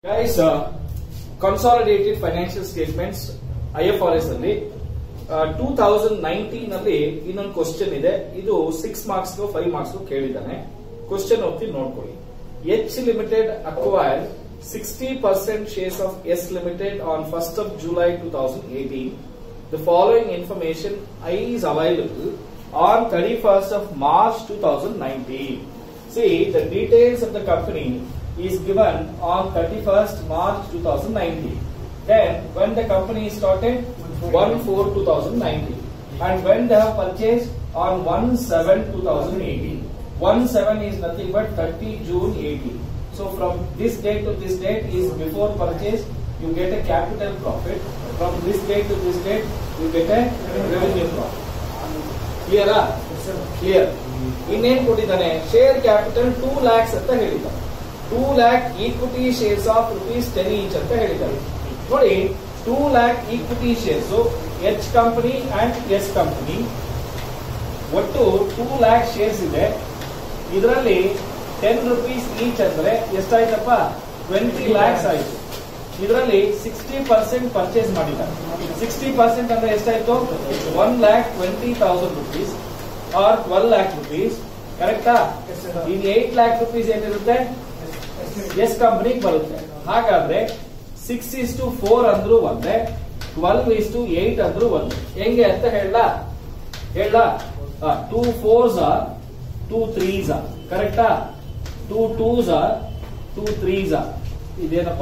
Guys, uh, consolidated financial statements ಐಎಫ್ಆರ್ಎಸ್ ಅಲ್ಲಿ two thousand nineteen ಅಲ್ಲಿ ಇನ್ನೊಂದು ಕ್ವಶನ್ ಇದೆ ಇದು ಸಿಕ್ಸ್ ಮಾರ್ಕ್ಸ್ ಫೈವ್ ಮಾರ್ಕ್ಸ್ ಕೇಳಿದ್ದಾನೆ ಕ್ವಶನ್ ಹೋಗ್ತೀನಿ ನೋಡ್ಕೊಳ್ಳಿ H limited acquire sixty percent shares of S limited on first of July two thousand eighteen the following information is available on thirty first of March two thousand nineteen See, the details of the company is given on 31st March 2019. Then, when the company started, 1-4-2019. And when they have purchased on 1-7-2018. 1-7 is nothing but 30 June 18. So, from this date to this date is before purchase, you get a capital profit. From this date to this date, you get a revenue profit. Clear? ah? Clear ಇನ್ನೇನ್ ಕೊಟ್ಟಿದ್ದಾನೆ share capital two lakhs ಅಂತ ಹೇಳಿದ್ದಾನೆ two lakh equity shares of rupees ten each ಅಂತ ಹೇಳಿದ್ದಾರೆ ನೋಡಿ two lakh equity shares H company and S company ಒಟ್ಟು two lakh shares ಇದೆ ಇದರಲ್ಲಿ ಟೆನ್ ರುಪೀಸ್ ಈಚ್ ಅಂದ್ರೆ ಎಷ್ಟಾಯ್ತಪ್ಪ ಟ್ವೆಂಟಿ ಲ್ಯಾಕ್ಸ್ ಆಯ್ತು ಇದರಲ್ಲಿ ಸಿಕ್ಸ್ಟಿ ಪರ್ಸೆಂಟ್ ಪರ್ಚೇಸ್ ಮಾಡಿದ್ದಾರೆ ಸಿಕ್ಸ್ಟಿ ಪರ್ಸೆಂಟ್ ಅಂದ್ರೆ ಎಷ್ಟಾಯ್ತು one lakh twenty thousand rupees or twelve lakh rupees ಕರೆಕ್ಟಾ ಈಗ ಏಟ್ ಲ್ಯಾಕ್ ರುಪೀಸ್ ಏನಿರುತ್ತೆ ಎಸ್ ಕಂಪನಿಗೆ ಬರುತ್ತೆ ಹಾಗಾದ್ರೆ ಸಿಕ್ಸ್ ಇಸ್ ಟು ಫೋರ್ ಅಂದ್ರೂ ಒಂದೇ ಟ್ವೆಲ್ವ್ ಇಸ್ ಟು ಏಟ್ ಅಂದ್ರೂ ಒಂದೇ ಹೆಂಗೆ ಅಂತ ಹೇಳ ಹೇಳ two fours or two threes or ಕರೆಕ್ಟಾ two twos or two threes or ಇದೇನಪ್ಪ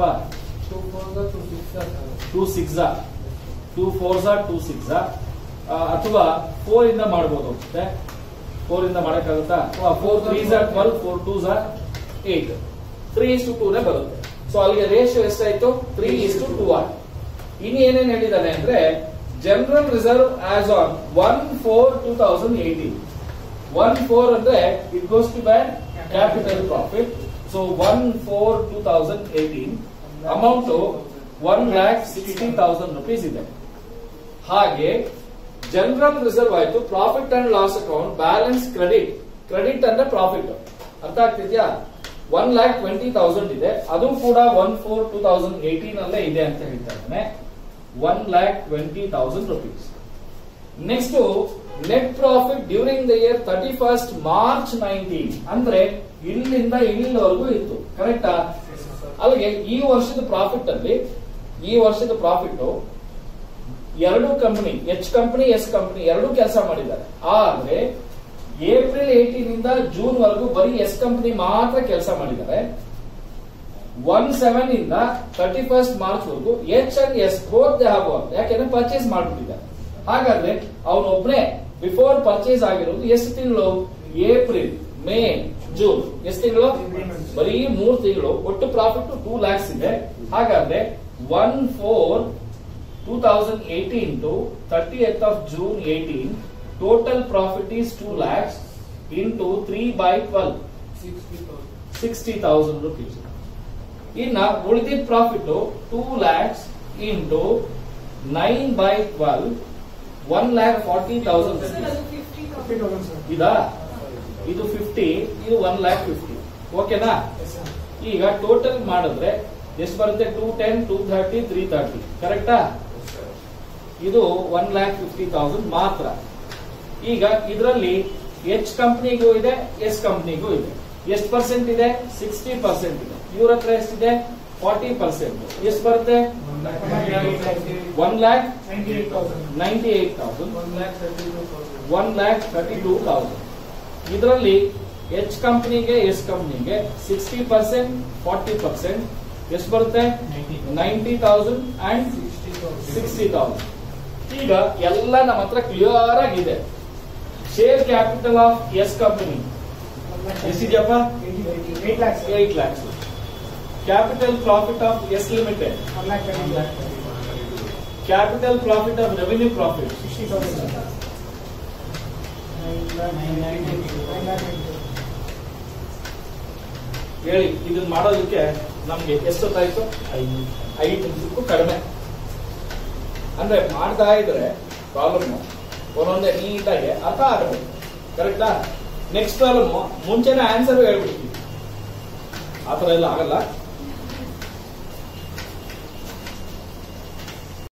two six two fours two six ಅಥವಾ ಫೋರ್ ಇಂದ ಮಾಡಬಹುದು ಮತ್ತೆ ಫೋರ್ ಇಂದ ಮಾಡಕ್ಕಾಗುತ್ತಾ four threes twelve four twos eight three is to two ನೇ ಬರುತ್ತೆ ಸೊ ಅಲ್ಲಿಗೆ ರೇಷಿಯೋ ಎಷ್ಟಾಯ್ತು three is to two or ಇನ್ನು ಏನೇನ್ ಹೇಳಿದ್ದಾನೆ ಅಂದ್ರೆ general reserve as on one four two thousand eighteen one four ಅಂದ್ರೆ it goes to bad capital profit so one four two thousand eighteen amount one lakh sixty thousand rupees ಇದೆ ಹಾಗೆ general reserve ಆಯ್ತು profit and loss account balance credit credit ಅಂದ್ರೆ profit ಅರ್ಥ ಆಗ್ತಿದ್ಯಾ one lakh twenty thousand ಇದೆ ಅದು ಕೂಡ one four two thousand eighteen ಅಲ್ಲೇ ಇದೆ ಅಂತ ಹೇಳ್ತಾ ಇದ್ದಾನೆ one lakh twenty thousand rupees next net profit during the year thirty first March nineteen ಅಂದ್ರೆ ಇಲ್ಲಿಂದ ಇಲ್ಲಿವರೆಗೂ ಇತ್ತು ಕರೆಕ್ಟಾ ಅಲ್ಲಿಗೆ ಈ ವರ್ಷದ ಪ್ರಾಫಿಟ್ ಅಲ್ಲಿ ಈ ವರ್ಷದ ಪ್ರಾಫಿಟ್ ಎರಡು company H company S company ಎರಡು ಕೆಲಸ ಮಾಡಿದ್ದಾರೆ ಆದ್ರೆ ಏಪ್ರಿಲ್ ಏಟೀನ್ ಇಂದ ಜೂನ್ ವರೆಗೂ ಬರೀ ಎಸ್ ಕಂಪನಿ ಮಾತ್ರ ಕೆಲಸ ಮಾಡಿದ್ದಾರೆ ಒನ್ ಸೆವೆನ್ ಇಂದ ತರ್ಟಿ ಫಸ್ಟ್ ಮಾರ್ಚ್ ವರೆಗೂ H and S both they have ಯಾಕೆಂದ್ರೆ ಪರ್ಚೇಸ್ ಮಾಡ್ಬಿಟ್ಟಿದ್ದಾರೆ ಹಾಗಾದ್ರೆ ಅವನೊಬ್ನೇ ಬಿಫೋರ್ ಪರ್ಚೇಸ್ ಆಗಿರೋದು ಎಷ್ಟು ತಿಂಗಳು ಏಪ್ರಿಲ್ ಮೇ ಜೂನ್ ಎಷ್ಟು ತಿಂಗಳು ಬರೀ ಮೂರ್ ತಿಂಗಳು ಒಟ್ಟು ಪ್ರಾಫಿಟ್ ಟೂ ಲ್ಯಾಕ್ಸ್ ಇದೆ ಹಾಗಾದ್ರೆ one four two thousand eighteen to thirtieth of June eighteen total profit is two lakhs into three by twelve sixty thousand rupees ಇನ್ನ ಉಳಿದಿದ್ದ profit two lakhs into nine by twelve one lakh forty thousand ಇದಾ ಇದು fifty ಇದು one lac fifty ಓಕೆನಾ ಈಗ total ಮಾಡಿದ್ರೆ ಎಷ್ಟು ಬರುತ್ತೆ two ten two thirty three thirty ಕರೆಕ್ಟಾ ಇದು ಒನ್ ಲ್ಯಾಕ್ ಫಿಫ್ಟಿ ತೌಸಂಡ್ ಮಾತ್ರ ಈಗ ಇದರಲ್ಲಿ ಎಚ್ ಕಂಪ್ನಿಗೂ ಇದೆ ಎಸ್ ಕಂಪ್ನಿಗೂ ಇದೆ ಎಷ್ಟು ಪರ್ಸೆಂಟ್ ಇದೆ ಸಿಕ್ಸ್ಟಿ ಪರ್ಸೆಂಟ್ ಇದೆ ಇವ್ರ ಹತ್ರ ಎಷ್ಟಿದೆ ಫಾರ್ಟಿ ಪರ್ಸೆಂಟ್ ಎಷ್ಟು ಬರುತ್ತೆ one lakh ninety eight thousand one lakh thirty two thousand ಇದರಲ್ಲಿ ಎಚ್ ಕಂಪ್ನಿಗೆ ಎಸ್ ಕಂಪ್ನಿಗೆ ಸಿಕ್ಸ್ಟಿ ಪರ್ಸೆಂಟ್ ಫಾರ್ಟಿ ಪರ್ಸೆಂಟ್ ಎಷ್ಟು ಬರುತ್ತೆ ninety thousand and sixty thousand ಈಗ ಎಲ್ಲ ನಮ್ಮ ಹತ್ರ ಕ್ಲಿಯರ್ ಆಗಿದೆ share capital of S company ಎಷ್ಟಿದೆಯಪ್ಪ eight lakhs capital profit of S limited capital profit of revenue profit ಹೇಳಿ ಇದನ್ನ ಮಾಡೋದಕ್ಕೆ ನಮ್ಗೆ ಎಷ್ಟೊತ್ತಾಯ್ತು ಐದು ನಿಮಿಷಕ್ಕೂ ಕಡಿಮೆ ಅಂದ್ರೆ ಮಾಡ್ತಾ ಇದ್ರೆ ಪ್ರಾಬ್ಲಮ್ ಒಂದೊಂದೇ ನೀಟಾಗಿ ಅರ್ಥ ಆಗಬೇಕು ಕರೆಕ್ಟಾ ನೆಕ್ಸ್ಟ್ ಪ್ರಾಬ್ಲಮ್ ಮುಂಚೆನೆ ಆನ್ಸರ್ ಹೇಳ್ಬಿಡ್ತೀವಿ ಆತರ ಎಲ್ಲ ಆಗಲ್ಲ